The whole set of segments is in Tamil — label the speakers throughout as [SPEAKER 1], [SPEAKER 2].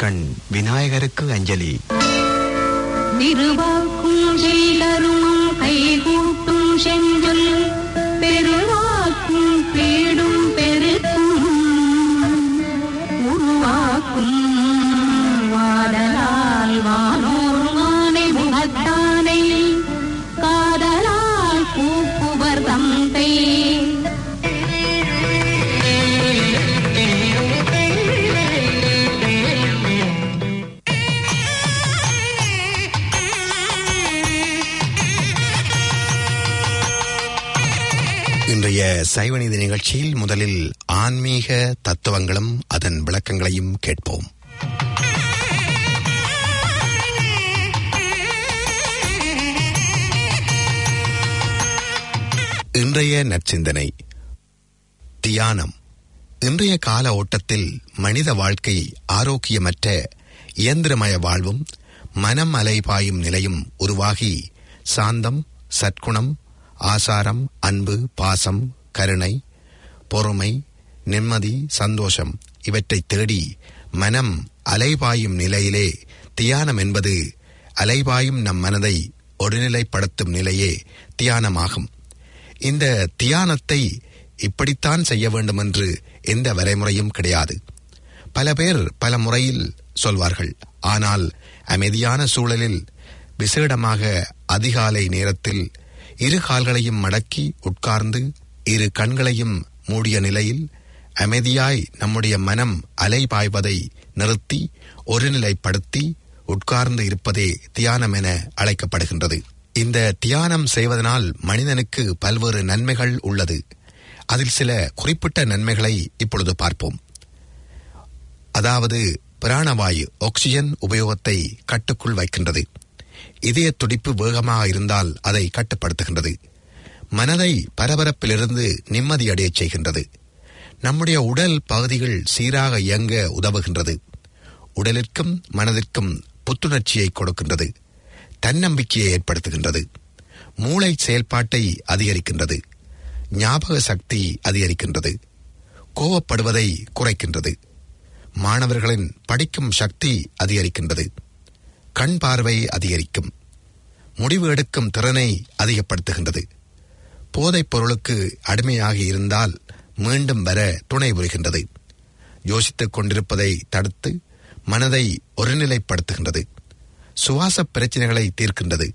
[SPEAKER 1] திருக்கண் விநாயகருக்கு அஞ்சலி
[SPEAKER 2] திருவாக்கும் செய்தருமம் கைகூட்டும் செஞ்சொல் பெருவாக்கும் பீடும் பெருக்கும் உருவாக்கும் வாடலால் வானோர் மானை முகத்தானை காதலால் கூப்புவர் தந்தை
[SPEAKER 1] இன்றைய சைவநீதி நிகழ்ச்சியில் முதலில் ஆன்மீக தத்துவங்களும் அதன் விளக்கங்களையும் கேட்போம் இன்றைய நற்சிந்தனை தியானம் இன்றைய கால ஓட்டத்தில் மனித வாழ்க்கை ஆரோக்கியமற்ற இயந்திரமய வாழ்வும் மனம் அலைபாயும் நிலையும் உருவாகி சாந்தம் சற்குணம் ஆசாரம் அன்பு பாசம் கருணை பொறுமை நிம்மதி சந்தோஷம் இவற்றை தேடி மனம் அலைபாயும் நிலையிலே தியானம் என்பது அலைபாயும் நம் மனதை ஒருநிலைப்படுத்தும் நிலையே தியானமாகும் இந்த தியானத்தை இப்படித்தான் செய்ய வேண்டும் என்று எந்த வரைமுறையும் கிடையாது பல பேர் பல முறையில் சொல்வார்கள் ஆனால் அமைதியான சூழலில் விசேடமாக அதிகாலை நேரத்தில் இரு கால்களையும் மடக்கி உட்கார்ந்து இரு கண்களையும் மூடிய நிலையில் அமைதியாய் நம்முடைய மனம் அலைபாய்வதை நிறுத்தி ஒருநிலைப்படுத்தி உட்கார்ந்து இருப்பதே தியானம் என அழைக்கப்படுகின்றது இந்த தியானம் செய்வதனால் மனிதனுக்கு பல்வேறு நன்மைகள் உள்ளது அதில் சில குறிப்பிட்ட நன்மைகளை இப்பொழுது பார்ப்போம் அதாவது பிராணவாயு ஆக்சிஜன் உபயோகத்தை கட்டுக்குள் வைக்கின்றது இதய துடிப்பு வேகமாக இருந்தால் அதை கட்டுப்படுத்துகின்றது மனதை பரபரப்பிலிருந்து நிம்மதியடையச் செய்கின்றது நம்முடைய உடல் பகுதிகள் சீராக இயங்க உதவுகின்றது உடலிற்கும் மனதிற்கும் புத்துணர்ச்சியை கொடுக்கின்றது தன்னம்பிக்கையை ஏற்படுத்துகின்றது மூளை செயல்பாட்டை அதிகரிக்கின்றது ஞாபக சக்தி அதிகரிக்கின்றது கோவப்படுவதை குறைக்கின்றது மாணவர்களின் படிக்கும் சக்தி அதிகரிக்கின்றது கண் பார்வை அதிகரிக்கும் முடிவு எடுக்கும் திறனை அதிகப்படுத்துகின்றது போதைப் பொருளுக்கு அடிமையாகி இருந்தால் மீண்டும் வர துணை புரிகின்றது யோசித்துக் கொண்டிருப்பதை தடுத்து மனதை ஒருநிலைப்படுத்துகின்றது சுவாச பிரச்சனைகளை தீர்க்கின்றது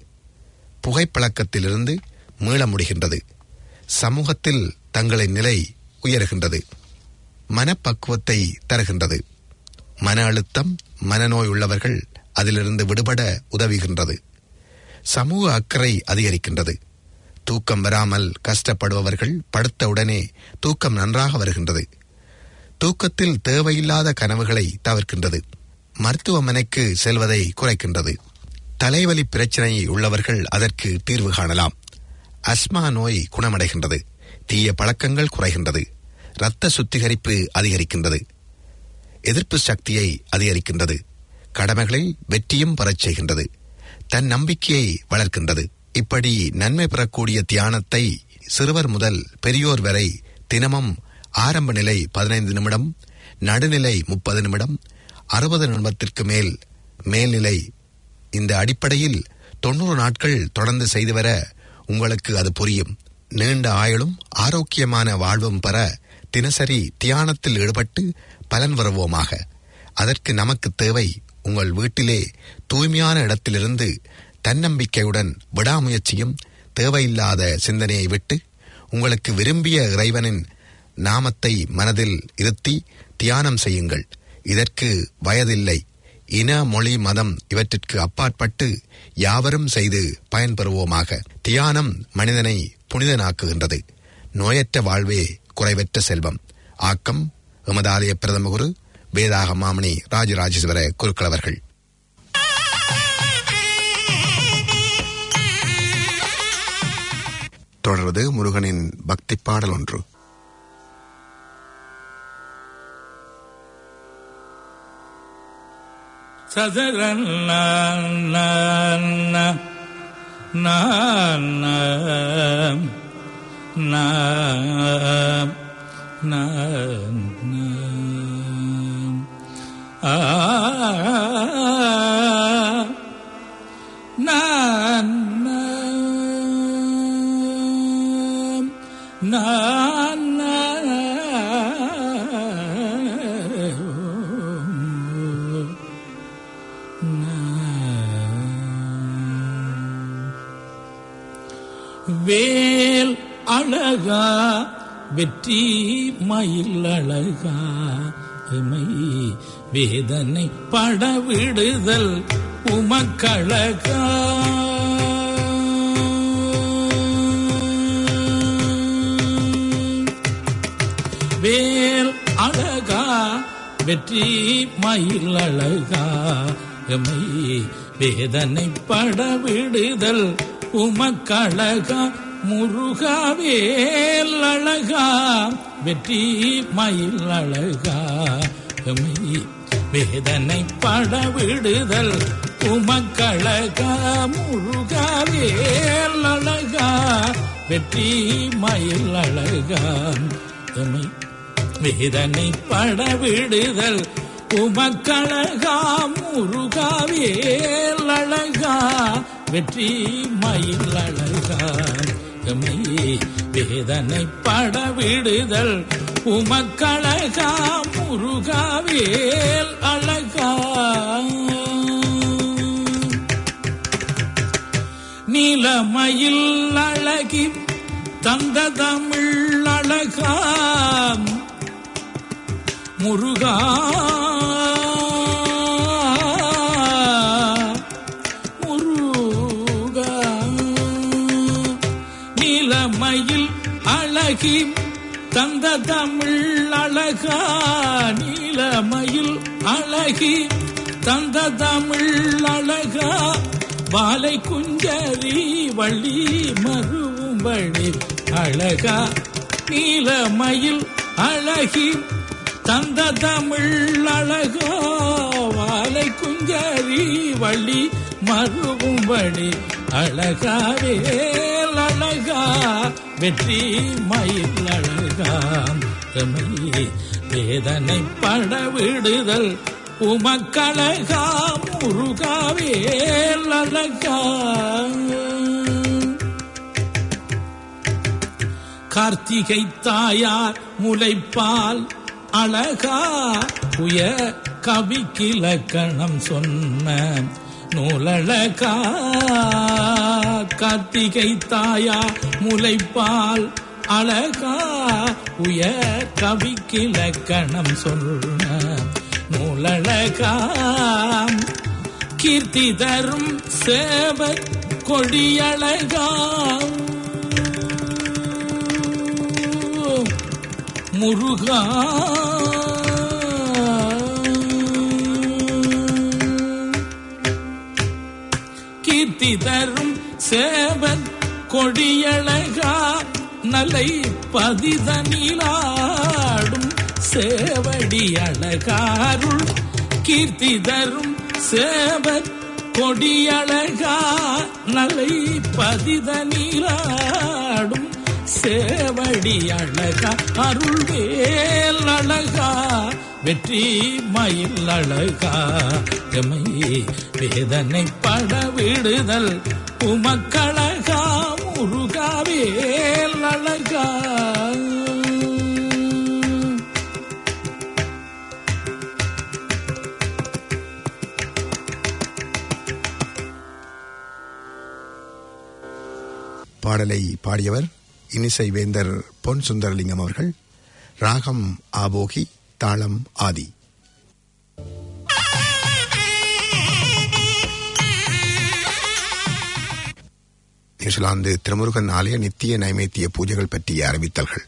[SPEAKER 1] புகைப்பழக்கத்திலிருந்து மீள முடிகின்றது சமூகத்தில் தங்களின் நிலை உயர்கின்றது மனப்பக்குவத்தை தருகின்றது மன அழுத்தம் மனநோய் உள்ளவர்கள் அதிலிருந்து விடுபட உதவுகின்றது சமூக அக்கறை அதிகரிக்கின்றது தூக்கம் வராமல் கஷ்டப்படுபவர்கள் படுத்தவுடனே தூக்கம் நன்றாக வருகின்றது தூக்கத்தில் தேவையில்லாத கனவுகளை தவிர்க்கின்றது மருத்துவமனைக்கு செல்வதை குறைக்கின்றது தலைவலி பிரச்சனை உள்ளவர்கள் அதற்கு தீர்வு காணலாம் அஸ்மா நோய் குணமடைகின்றது தீய பழக்கங்கள் குறைகின்றது இரத்த சுத்திகரிப்பு அதிகரிக்கின்றது எதிர்ப்பு சக்தியை அதிகரிக்கின்றது கடமைகளில் வெற்றியும் பெறச் செய்கின்றது தன் நம்பிக்கையை வளர்க்கின்றது இப்படி நன்மை பெறக்கூடிய தியானத்தை சிறுவர் முதல் பெரியோர் வரை தினமும் ஆரம்ப நிலை பதினைந்து நிமிடம் நடுநிலை முப்பது நிமிடம் அறுபது நிமிடத்திற்கு மேல் மேல்நிலை இந்த அடிப்படையில் தொண்ணூறு நாட்கள் தொடர்ந்து செய்து வர உங்களுக்கு அது புரியும் நீண்ட ஆயுளும் ஆரோக்கியமான வாழ்வும் பெற தினசரி தியானத்தில் ஈடுபட்டு பலன் வருவோமாக அதற்கு நமக்கு தேவை உங்கள் வீட்டிலே தூய்மையான இடத்திலிருந்து தன்னம்பிக்கையுடன் விடாமுயற்சியும் தேவையில்லாத சிந்தனையை விட்டு உங்களுக்கு விரும்பிய இறைவனின் நாமத்தை மனதில் இருத்தி தியானம் செய்யுங்கள் இதற்கு வயதில்லை இன மொழி மதம் இவற்றிற்கு அப்பாற்பட்டு யாவரும் செய்து பயன்பெறுவோமாக தியானம் மனிதனை புனிதனாக்குகின்றது நோயற்ற வாழ்வே குறைவற்ற செல்வம் ஆக்கம் எமதாலய பிரதம குரு வேதாக மாமணி ராஜராஜேஸ்வர குருக்களவர்கள் தொடர்வது முருகனின் பக்தி பாடல் ஒன்று
[SPEAKER 3] சதரன்ன நான் நான் வேல் அழகா வெற்றி மயில் அழகா எமை வேதனை படவிடுதல் உமக்கழகா வேல் அழகா வெற்றி மயில் அழகா எமை வேதனை படவிடுதல் உமக்கழகா முருகாவேல் அழகா வெற்றி மயில் அழகா எமை வேதனை படவிடுதல் உமக்கழகா முருகாவேல் அழகா வெற்றி மயில் அழகா எமை வேதனை படவிடுதல் உமக்கழகா முருகாவேல் அழகா வெற்றி மயில் அழகா எமை வேதனை படவிடுதல் உமக்கழகா முருகாவேல் அழகா நீலமயில் அழகி தந்த தமிழ் அழகா முருகா முருகா நீலமயில் அழகி தந்த தமிழ் அழகா நீலமயில் அழகி தந்த தமிழ் அழகா வாலை குஞ்சரி வள்ளி மருவும் வழி அழகா நீலமயில் அழகி தந்த தமிழ் அழகா வாலை குஞ்சரி வள்ளி மருவும் வழி அழகாவேல் அழகா வெற்றி மயில் அழகா தமிழ் வேதனை படவிடுதல் உமக்கழகா முருகாவேல் அழகா கார்த்திகை தாயார் முளைப்பால் அழகா புய கவிக்கிலக்கணம் சொன்ன நூலழகா கார்த்திகை தாயார் முளைப்பால் அழகா உய கவிக்கிலக்கணம் சொன்ன நூலழகா கீர்த்தி தரும் சேவ கொடியழகா முருகா கீர்த்தி தரும் சேவன் கொடியழகா நலை பதிதனிலாடும் சேவடி அழகாருள் கீர்த்தி தரும் சேவன் கொடியழகா நலை பதிதனிலாடும் சேவடி அழகா அருள்வேல் அழகா வெற்றி மயில் அழகா எமை வேதனை படவிடுதல் உமக்கழகா முருகாவேல் அழகா
[SPEAKER 1] பாடலை பாடியவர் இனிசை வேந்தர் பொன் சுந்தரலிங்கம் அவர்கள் ராகம் ஆபோகி தாளம் ஆதி நியூசிலாந்து திருமுருகன் ஆலய நித்திய நைவேத்திய பூஜைகள் பற்றிய அறிவித்தல்கள்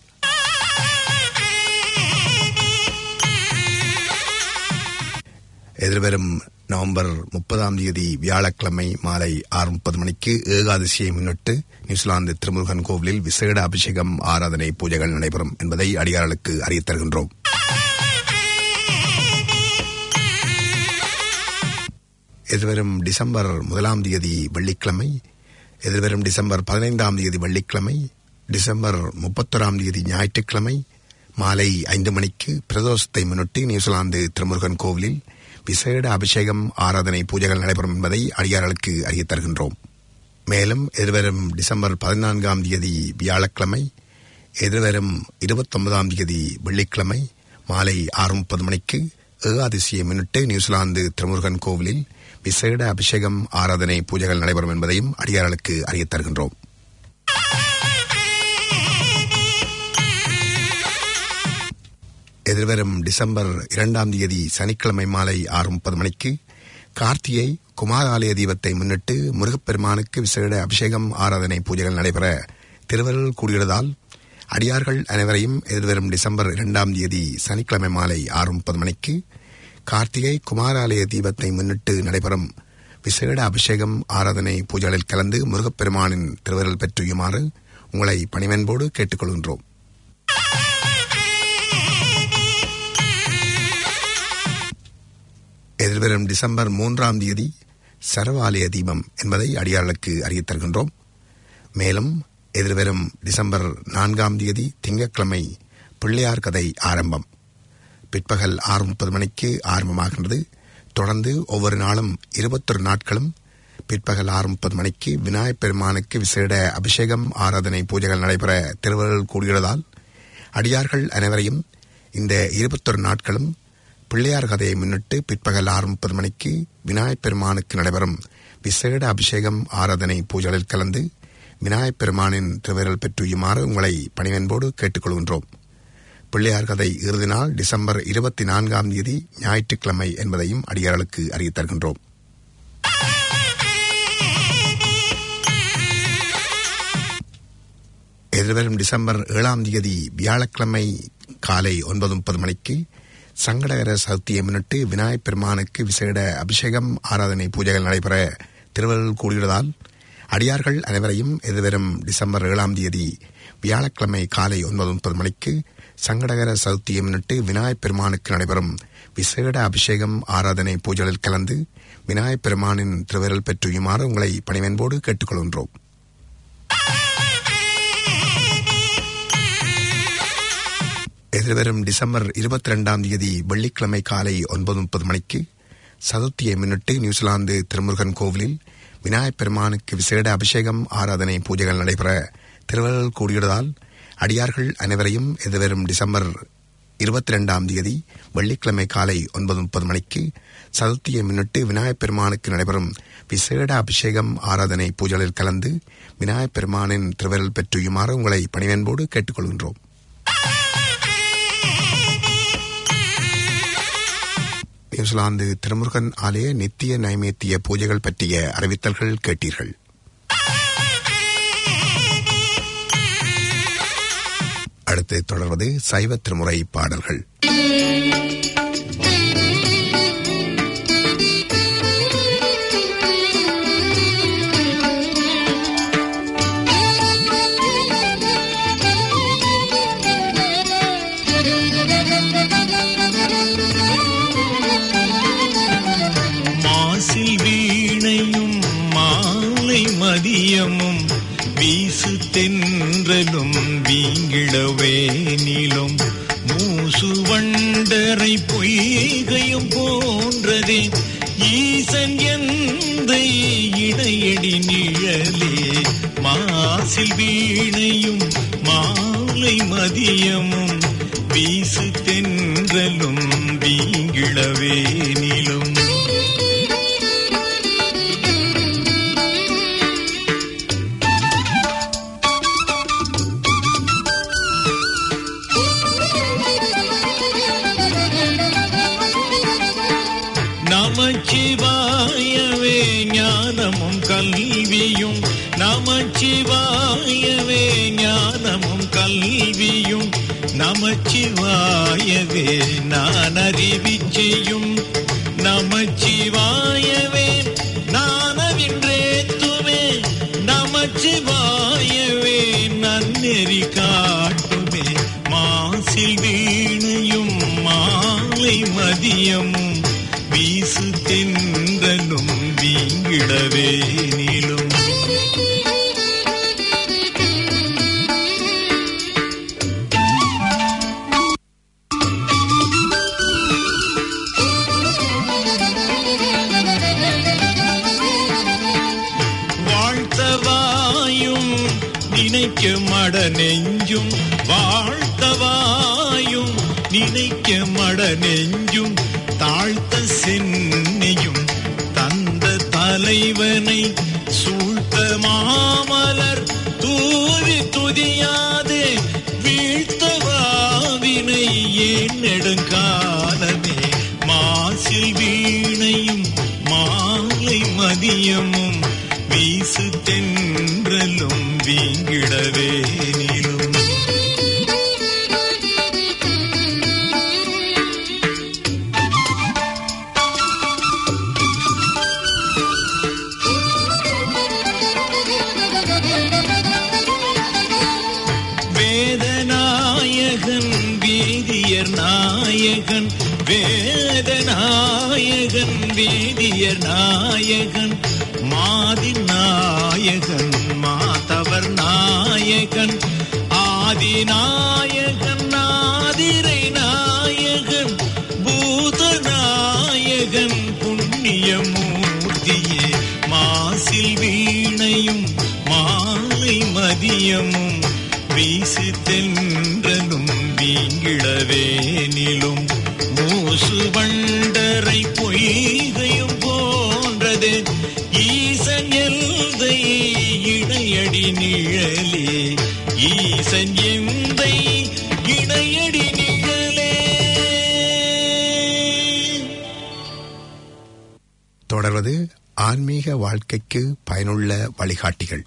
[SPEAKER 1] எதிர்வரும் நவம்பர் முப்பதாம் தேதி வியாழக்கிழமை மாலை ஆறு முப்பது மணிக்கு ஏகாதசியை முன்னிட்டு நியூசிலாந்து திருமுருகன் கோவிலில் விசேட அபிஷேகம் ஆராதனை பூஜைகள் நடைபெறும் என்பதை அடியார்களுக்கு அறியத் தருகின்றோம் எதிர்வரும் டிசம்பர் முதலாம் தேதி வெள்ளிக்கிழமை எதிர்வரும் டிசம்பர் பதினைந்தாம் தேதி வெள்ளிக்கிழமை டிசம்பர் முப்பத்தொராம் தேதி ஞாயிற்றுக்கிழமை மாலை ஐந்து மணிக்கு பிரதோஷத்தை முன்னிட்டு நியூசிலாந்து திருமுருகன் கோவிலில் விசேட அபிஷேகம் ஆராதனை பூஜைகள் நடைபெறும் என்பதை அடியார்களுக்கு அறியத் தருகின்றோம் மேலும் எதிர்வரும் டிசம்பர் பதினான்காம் தேதி வியாழக்கிழமை எதிர்வரும் இருபத்தொன்பதாம் தேதி வெள்ளிக்கிழமை மாலை ஆறு முப்பது மணிக்கு ஏகாதசியை முன்னிட்டு நியூசிலாந்து திருமுருகன் கோவிலில் விசேட அபிஷேகம் ஆராதனை பூஜைகள் நடைபெறும் என்பதையும் அடியார்களுக்கு அறியத் தருகின்றோம் எதிர்வரும் டிசம்பர் இரண்டாம் தேதி சனிக்கிழமை மாலை ஆறு முப்பது மணிக்கு கார்த்திகை குமாராலய தீபத்தை முன்னிட்டு முருகப்பெருமானுக்கு விசேட அபிஷேகம் ஆராதனை பூஜைகள் நடைபெற திருவருள் கூடியுள்ளதால் அடியார்கள் அனைவரையும் எதிர்வரும் டிசம்பர் இரண்டாம் தேதி சனிக்கிழமை மாலை ஆறு முப்பது மணிக்கு கார்த்திகை குமாராலய தீபத்தை முன்னிட்டு நடைபெறும் விசேட அபிஷேகம் ஆராதனை பூஜைகளில் கலந்து முருகப்பெருமானின் திருவருள் பெற்றுயுமாறு உங்களை பணிவன்போடு கேட்டுக்கொள்கின்றோம் எதிர்வரும் டிசம்பர் மூன்றாம் தேதி சர்வாலய தீபம் என்பதை அடியார்களுக்கு அறியத் தருகின்றோம் மேலும் எதிர்வரும் டிசம்பர் நான்காம் தேதி திங்கட்கிழமை பிள்ளையார் கதை ஆரம்பம் பிற்பகல் ஆறு முப்பது மணிக்கு ஆரம்பமாகின்றது தொடர்ந்து ஒவ்வொரு நாளும் இருபத்தொரு நாட்களும் பிற்பகல் ஆறு முப்பது மணிக்கு விநாயகப் பெருமானுக்கு விசேட அபிஷேகம் ஆராதனை பூஜைகள் நடைபெற திருவருள் கூடுகிறதால் அடியார்கள் அனைவரையும் இந்த இருபத்தொரு நாட்களும் பிள்ளையார் கதையை முன்னிட்டு பிற்பகல் ஆறு முப்பது மணிக்கு விநாயகப் பெருமானுக்கு நடைபெறும் விசேட அபிஷேகம் ஆராதனை பூஜைகளில் கலந்து விநாயகப் பெருமானின் திருவிரல் பெற்றுயுமாறு உங்களை பணிவன்போடு கேட்டுக்கொள்கின்றோம் பிள்ளையார் கதை இறுதி நாள் டிசம்பர் இருபத்தி நான்காம் தேதி ஞாயிற்றுக்கிழமை என்பதையும் அடியார்களுக்கு அறியத் தருகின்றோம் எதிர்வரும் டிசம்பர் ஏழாம் தேதி வியாழக்கிழமை காலை ஒன்பது முப்பது மணிக்கு சங்கடகர சதுர்த்தியை முன்னிட்டு விநாயகப் பெருமானுக்கு விசேட அபிஷேகம் ஆராதனை பூஜைகள் நடைபெற திருவள்ளுவர் கூடியுள்ளதால் அடியார்கள் அனைவரையும் எதிர்வரும் டிசம்பர் ஏழாம் தேதி வியாழக்கிழமை காலை ஒன்பது முப்பது மணிக்கு சங்கடகர சதுர்த்தியை முன்னிட்டு விநாயகப் பெருமானுக்கு நடைபெறும் விசேட அபிஷேகம் ஆராதனை பூஜைகளில் கலந்து விநாயகப் பெருமானின் திருவிரல் பெற்றுயுமாறு உங்களை பணிவன்போடு கேட்டுக்கொள்கின்றோம் எதிர்வரும் டிசம்பர் இருபத்தி ரெண்டாம் தேதி வெள்ளிக்கிழமை காலை ஒன்பது முப்பது மணிக்கு சதுர்த்தியை முன்னிட்டு நியூசிலாந்து திருமுருகன் கோவிலில் விநாயகப் பெருமானுக்கு விசேட அபிஷேகம் ஆராதனை பூஜைகள் நடைபெற திருவள்ளுவர் கூடியுள்ளதால் அடியார்கள் அனைவரையும் எதிர்வரும் டிசம்பர் இருபத்தி ரெண்டாம் தேதி வெள்ளிக்கிழமை காலை ஒன்பது முப்பது மணிக்கு சதுர்த்தியை முன்னிட்டு விநாயகப் பெருமானுக்கு நடைபெறும் விசேட அபிஷேகம் ஆராதனை பூஜைகளில் கலந்து விநாயகப் பெருமானின் திருவிரல் பெற்றுயுமாறு உங்களை பணிவன்போடு கேட்டுக்கொள்கின்றோம் நியூசிலாந்து திருமுருகன் ஆலய நித்திய நைவேத்திய பூஜைகள் பற்றிய அறிவித்தல்கள் கேட்டீர்கள் அடுத்து தொடர்வது சைவ திருமுறை பாடல்கள்
[SPEAKER 4] மாசில் வீணையும் மாலை மதியமும் வீசு தென்றலும் வீங்கிழவேனிலும் மூசு வண்டரை பொய்கையும் போன்றதே ஈசன் எந்த இடையடி நிழலே மாசில் வீணையும் மாலை மதியமும் வீசு தென்றலும் வீங்கிழவேனிலும் நமச்சிவாயவே ஞானமும் கல்வியும் நமச்சிவாயவே ஞானமும் கல்வியும் நமச்சிவாயவே நான் அறிவிச்சையும் நமச்சிவாயவே நானவின்றேத்துவே நமச்சிவாயவே நன்னெறி காட்டுமே மாசில் வீணையும் மாலை மதியமும் வீசு தென்றலும் வீங்கிடவே நீளும் நினைக்க மட நெஞ்சும் வாழ்த்தவாயும் நினைக்க மட நெஞ்சும் தாழ்த்த சென்னையும் தந்த தலைவனை சூழ்த்த மாமலர் தூவி துதியாதே வீழ்த்தவாவினை ஏன் நெடுங்காலமே மாசில் வீணையும் மாலை மதியமும் வீசு தென்றலும் வீங்கிடவே நிலும் வேதநாயகன் வீதியர் நாயகன் வேதநாயகன் வீதியர் நாயகன் மாதி நாயகன் மாதவர் நாயகன் ஆதிநாயகன் ஆதிரை நாயகன் பூதநாயகன் புண்ணியமூர்த்தியே மாசில் வீணையும் மாலை மதியமும் வீசு தென்றலும் வீங்கிடவேனிலும் மூசு வண்டரை பொய்கையும் போன்றது ஈசன் எல்தை இடையடி நிழலே ஈசன் எந்தை இடையடி நிழலே
[SPEAKER 1] தொடர்வது ஆன்மீக வாழ்க்கைக்கு பயனுள்ள வழிகாட்டிகள்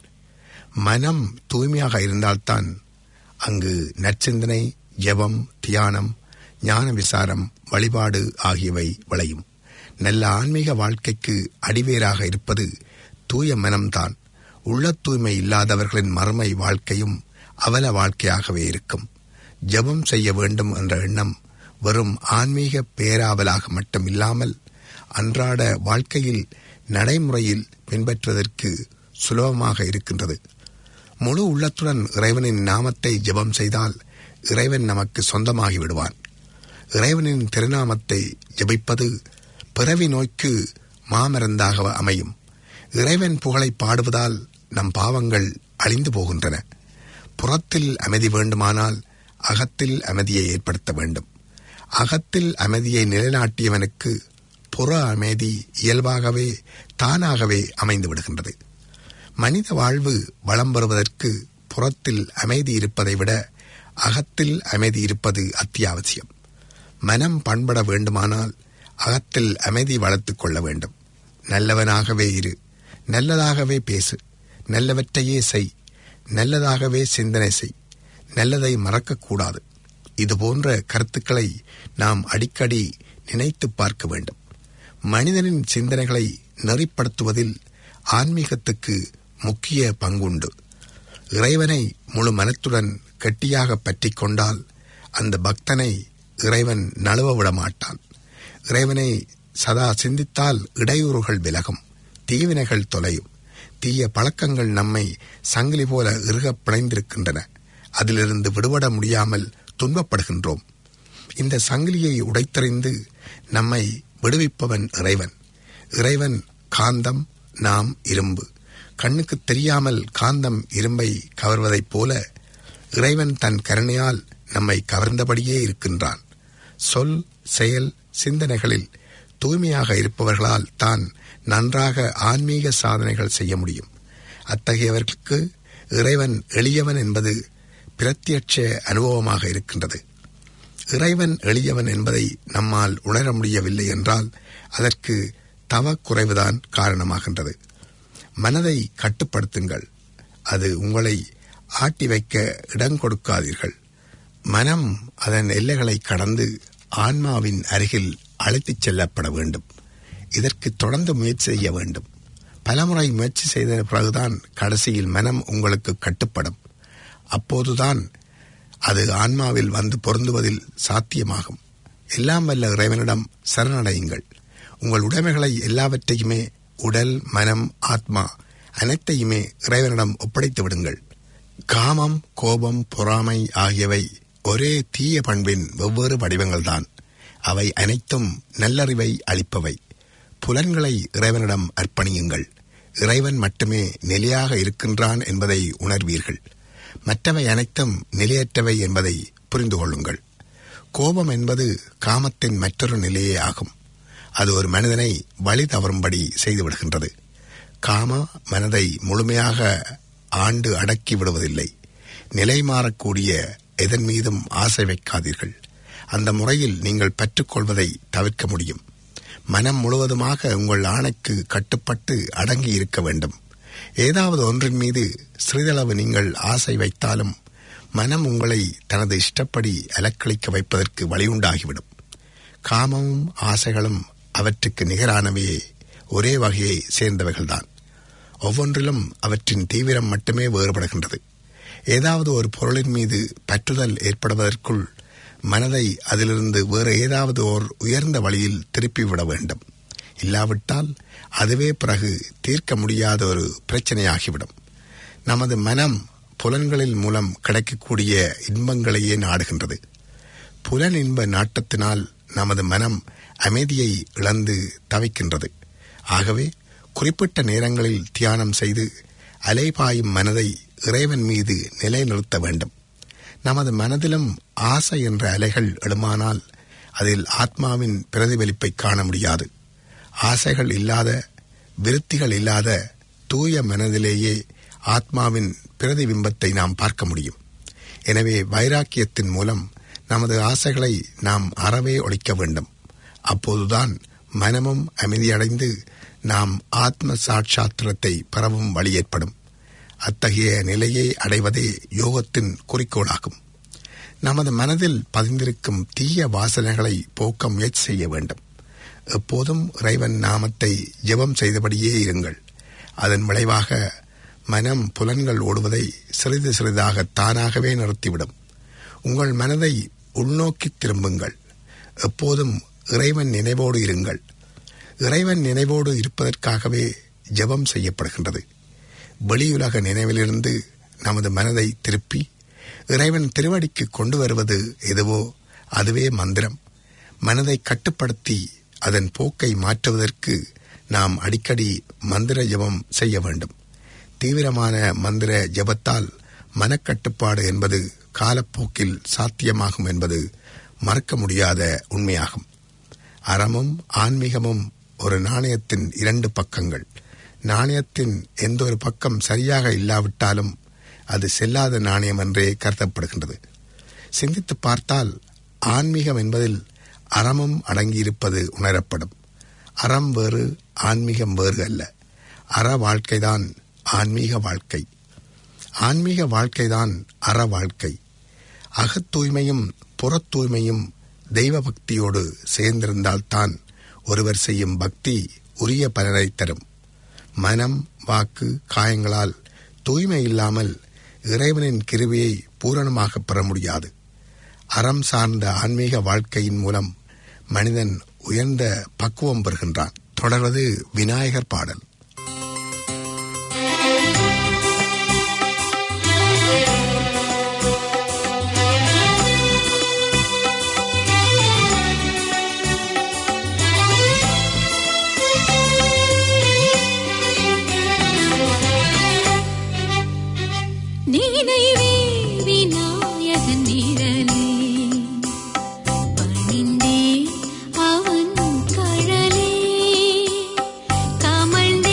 [SPEAKER 1] மனம் தூய்மையாக இருந்தால்தான் அங்கு நற்சிந்தனை ஜெபம் தியானம் ஞான விசாரம் வழிபாடு ஆகியவை விளையும் நல்ல ஆன்மீக வாழ்க்கைக்கு அடிவேராக இருப்பது தூய மனம்தான் உள்ள தூய்மை இல்லாதவர்களின் மறுமை வாழ்க்கையும் அவல வாழ்க்கையாகவே இருக்கும் ஜெபம் செய்ய வேண்டும் என்ற எண்ணம் வெறும் ஆன்மீக பேராவலாக மட்டும் இல்லாமல் அன்றாட வாழ்க்கையில் நடைமுறையில் பின்பற்றுவதற்கு சுலபமாக இருக்கின்றது முழு உள்ளத்துடன் இறைவனின் நாமத்தை ஜெபம் செய்தால் இறைவன் நமக்கு சொந்தமாகி விடுவான் இறைவனின் திருநாமத்தை ஜெபிப்பது பிறவி நோய்க்கு மாமருந்தாக அமையும் இறைவன் புகழை பாடுவதால் நம் பாவங்கள் அழிந்து போகின்றன புறத்தில் அமைதி வேண்டுமானால் அகத்தில் அமைதியை ஏற்படுத்த வேண்டும் அகத்தில் அமைதியை நிலைநாட்டியவனுக்கு புற அமைதி இயல்பாகவே தானாகவே அமைந்து விடுகின்றது மனித வாழ்வு வளம் பெறுவதற்கு புறத்தில் அமைதி இருப்பதை விட அகத்தில் அமைதி இருப்பது அத்தியாவசியம் மனம் பண்பட வேண்டுமானால் அகத்தில் அமைதி வளர்த்துக் கொள்ள வேண்டும் நல்லவனாகவே இரு நல்லதாகவே பேசு நல்லவற்றையே செய் நல்லதாகவே சிந்தனை செய் நல்லதை மறக்கக்கூடாது இது போன்ற கருத்துக்களை நாம் அடிக்கடி நினைத்து பார்க்க வேண்டும் மனிதனின் சிந்தனைகளை நெறிப்படுத்துவதில் ஆன்மீகத்துக்கு முக்கிய பங்குண்டு இறைவனை முழு மனத்துடன் கெட்டியாக பற்றிக் கொண்டால் அந்த பக்தனை இறைவன் நழுவ விட மாட்டான் இறைவனை சதா சிந்தித்தால் இடையூறுகள் விலகும் தீவினைகள் தொலையும் தீய பழக்கங்கள் நம்மை சங்கிலி போல இறுகப் பிணைந்திருக்கின்றன அதிலிருந்து விடுபட முடியாமல் துன்பப்படுகின்றோம் இந்த சங்கிலியை உடைத்தறிந்து நம்மை விடுவிப்பவன் இறைவன் இறைவன் காந்தம் நாம் இரும்பு கண்ணுக்கு தெரியாமல் காந்தம் இரும்பை கவர்வதைப் போல இறைவன் தன் கருணையால் நம்மை கவர்ந்தபடியே இருக்கின்றான் சொல் செயல் சிந்தனைகளில் தூய்மையாக இருப்பவர்களால் தான் நன்றாக ஆன்மீக சாதனைகள் செய்ய முடியும் அத்தகையவர்களுக்கு இறைவன் எளியவன் என்பது பிரத்யட்ச அனுபவமாக இருக்கின்றது இறைவன் எளியவன் என்பதை நம்மால் உணர முடியவில்லை என்றால் அதற்கு தவக்குறைவுதான் காரணமாகின்றது மனதை கட்டுப்படுத்துங்கள் அது உங்களை ஆட்டி வைக்க இடம் கொடுக்காதீர்கள் மனம் அதன் எல்லைகளை கடந்து ஆன்மாவின் அருகில் அழைத்துச் செல்லப்பட வேண்டும் இதற்கு தொடர்ந்து முயற்சி செய்ய வேண்டும் பலமுறை முயற்சி செய்த பிறகுதான் கடைசியில் மனம் உங்களுக்கு கட்டுப்படும் அப்போதுதான் அது ஆன்மாவில் வந்து பொருந்துவதில் சாத்தியமாகும் எல்லாம் வல்ல இறைவனிடம் சரணடையுங்கள் உங்கள் உடைமைகளை எல்லாவற்றையுமே உடல் மனம் ஆத்மா அனைத்தையுமே இறைவனிடம் ஒப்படைத்து விடுங்கள் காமம் கோபம் பொறாமை ஆகியவை ஒரே தீய பண்பின் வெவ்வேறு வடிவங்கள்தான் அவை அனைத்தும் நல்லறிவை அளிப்பவை புலன்களை இறைவனிடம் அர்ப்பணியுங்கள் இறைவன் மட்டுமே நிலையாக இருக்கின்றான் என்பதை உணர்வீர்கள் மற்றவை அனைத்தும் நிலையற்றவை என்பதை புரிந்து கொள்ளுங்கள் கோபம் என்பது காமத்தின் மற்றொரு நிலையே ஆகும் அது ஒரு மனிதனை வழி தவறும்படி செய்துவிடுகின்றது காம மனதை முழுமையாக ஆண்டு அடக்கி விடுவதில்லை நிலை மாறக்கூடிய எதன் மீதும் ஆசை வைக்காதீர்கள் அந்த முறையில் நீங்கள் பெற்றுக்கொள்வதை தவிர்க்க முடியும் மனம் முழுவதுமாக உங்கள் ஆணைக்கு கட்டுப்பட்டு அடங்கி இருக்க வேண்டும் ஏதாவது ஒன்றின் மீது சிறிதளவு நீங்கள் ஆசை வைத்தாலும் மனம் உங்களை தனது இஷ்டப்படி அலக்களிக்க வைப்பதற்கு வழியுண்டாகிவிடும் காமமும் ஆசைகளும் அவற்றுக்கு நிகரானவையே ஒரே வகையை சேர்ந்தவைகள்தான் ஒவ்வொன்றிலும் அவற்றின் தீவிரம் மட்டுமே வேறுபடுகின்றது ஏதாவது ஒரு பொருளின் மீது பற்றுதல் ஏற்படுவதற்குள் மனதை அதிலிருந்து வேறு ஏதாவது ஓர் உயர்ந்த வழியில் திருப்பிவிட வேண்டும் இல்லாவிட்டால் அதுவே பிறகு தீர்க்க முடியாத ஒரு பிரச்சனையாகிவிடும் நமது மனம் புலன்களில் மூலம் கிடைக்கக்கூடிய இன்பங்களையே நாடுகின்றது புலன் இன்ப நாட்டத்தினால் நமது மனம் அமைதியை இழந்து தவிக்கின்றது ஆகவே குறிப்பிட்ட நேரங்களில் தியானம் செய்து அலைபாயும் மனதை இறைவன் மீது நிலைநிறுத்த வேண்டும் நமது மனதிலும் ஆசை என்ற அலைகள் எழுமானால் அதில் ஆத்மாவின் பிரதிபலிப்பை காண முடியாது ஆசைகள் இல்லாத விருத்திகள் இல்லாத தூய மனதிலேயே ஆத்மாவின் பிரதிபிம்பத்தை நாம் பார்க்க முடியும் எனவே வைராக்கியத்தின் மூலம் நமது ஆசைகளை நாம் அறவே ஒழிக்க வேண்டும் அப்போதுதான் மனமும் அமைதியடைந்து நாம் ஆத்ம சாட்சாத்திரத்தை பெறவும் வழி ஏற்படும் அத்தகைய நிலையை அடைவதே யோகத்தின் குறிக்கோளாகும் நமது மனதில் பதிந்திருக்கும் தீய வாசனைகளை போக்க முயற்சி செய்ய வேண்டும் எப்போதும் இறைவன் நாமத்தை ஜெபம் செய்தபடியே இருங்கள் அதன் விளைவாக மனம் புலன்கள் ஓடுவதை சிறிது சிறிதாக தானாகவே நிறுத்திவிடும் உங்கள் மனதை உள்நோக்கி திரும்புங்கள் எப்போதும் இறைவன் நினைவோடு இருங்கள் இறைவன் நினைவோடு இருப்பதற்காகவே ஜெபம் செய்யப்படுகின்றது வெளியுலக நினைவிலிருந்து நமது மனதை திருப்பி இறைவன் திருவடிக்கு கொண்டு வருவது எதுவோ அதுவே மந்திரம் மனதை கட்டுப்படுத்தி அதன் போக்கை மாற்றுவதற்கு நாம் அடிக்கடி மந்திர ஜெபம் செய்ய வேண்டும் தீவிரமான மந்திர ஜெபத்தால் மனக்கட்டுப்பாடு என்பது காலப்போக்கில் சாத்தியமாகும் என்பது மறக்க முடியாத உண்மையாகும் அறமும் ஆன்மீகமும் ஒரு நாணயத்தின் இரண்டு பக்கங்கள் நாணயத்தின் எந்த ஒரு பக்கம் சரியாக இல்லாவிட்டாலும் அது செல்லாத நாணயம் என்றே கருதப்படுகின்றது சிந்தித்து பார்த்தால் ஆன்மீகம் என்பதில் அறமும் அடங்கியிருப்பது உணரப்படும் அறம் வேறு ஆன்மீகம் வேறு அல்ல அற வாழ்க்கைதான் ஆன்மீக வாழ்க்கை ஆன்மீக வாழ்க்கைதான் அற வாழ்க்கை அகத் தூய்மையும் புறத் தூய்மையும் தெய்வ பக்தியோடு சேர்ந்திருந்தால்தான் ஒருவர் செய்யும் பக்தி உரிய பலனை தரும் மனம் வாக்கு காயங்களால் தூய்மை இல்லாமல் இறைவனின் கிருவியை பூரணமாக பெற முடியாது அறம் சார்ந்த ஆன்மீக வாழ்க்கையின் மூலம் மனிதன் உயர்ந்த பக்குவம் பெறுகின்றான் தொடர்வது விநாயகர் பாடல்
[SPEAKER 5] நினைவே விநாயகன் நிழலே பணிந்தே அவன் கழலே கமழ்ந்தே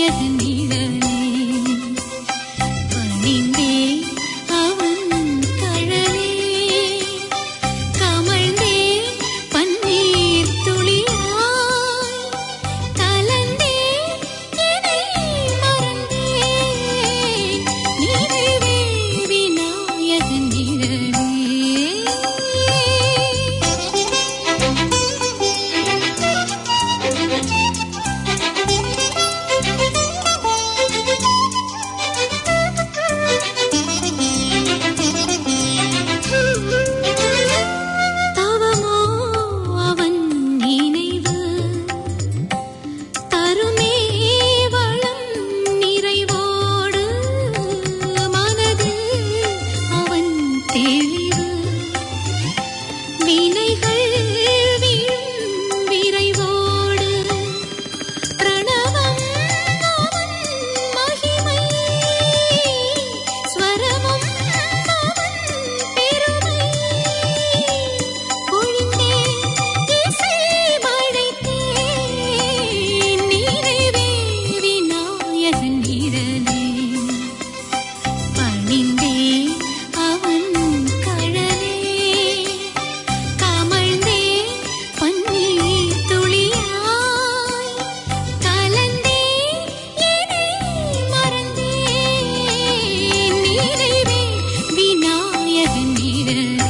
[SPEAKER 5] வினாயகன் நிழலே பணிந்தே அவன் கழலே கமழ்ந்தே பன்னீர் துளியாய் கலந்தே என்னை மறந்தேன் நினைவே விநாயகன் தவமோ அவன் நினைவு தருமே வளம் நிறைவோடு மனது அவன் தெளிவு வினைகள் வீழும் விரைவோடு பிரணவம் அவன் மகிமை ஸ்வரமும் அவன் பெருமை பொழிந்தே இசை மழைத்தேன் நிறைவே விநாயகன் நிழலே பணிந்தே அவன் கழலே கமழ்ந்தே பன்னீர் துளியாய் கலந்தே என்னை மறந்தேன் நிறைவே விநாயகன் நிழலே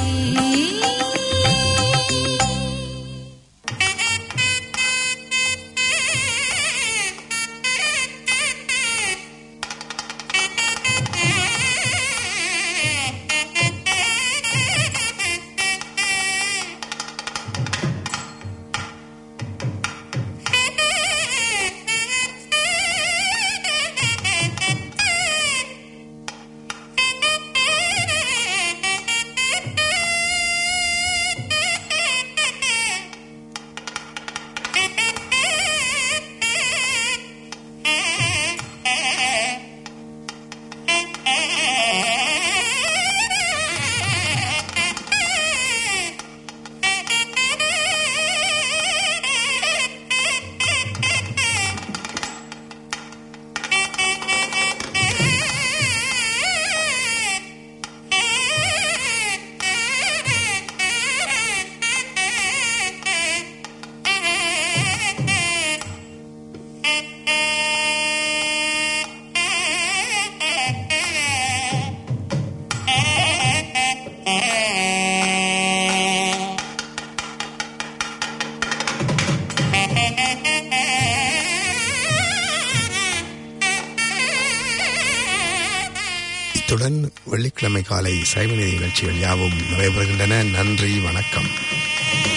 [SPEAKER 1] இத்துடன் வெள்ளிக்கிழமை காலை சைவநீதி நிகழ்ச்சிகள் யாவும் நிறைவு பெறுகின்றன நன்றி வணக்கம்